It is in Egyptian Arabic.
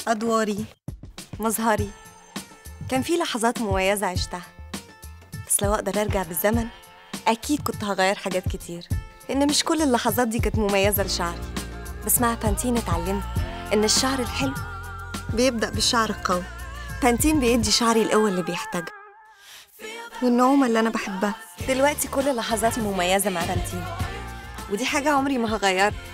أدواري مظهري كان في لحظات مميزة عشتها بس لو أقدر أرجع بالزمن أكيد كنت هغير حاجات كتير لأن مش كل اللحظات دي كانت مميزة لشعري بس مع بانتين اتعلمت إن الشعر الحلو بيبدأ بالشعر القوي بانتين بيدي شعري القوة اللي بيحتاجها والنعومة اللي أنا بحبها دلوقتي كل لحظاتي مميزة مع بانتين ودي حاجة عمري ما هغيرها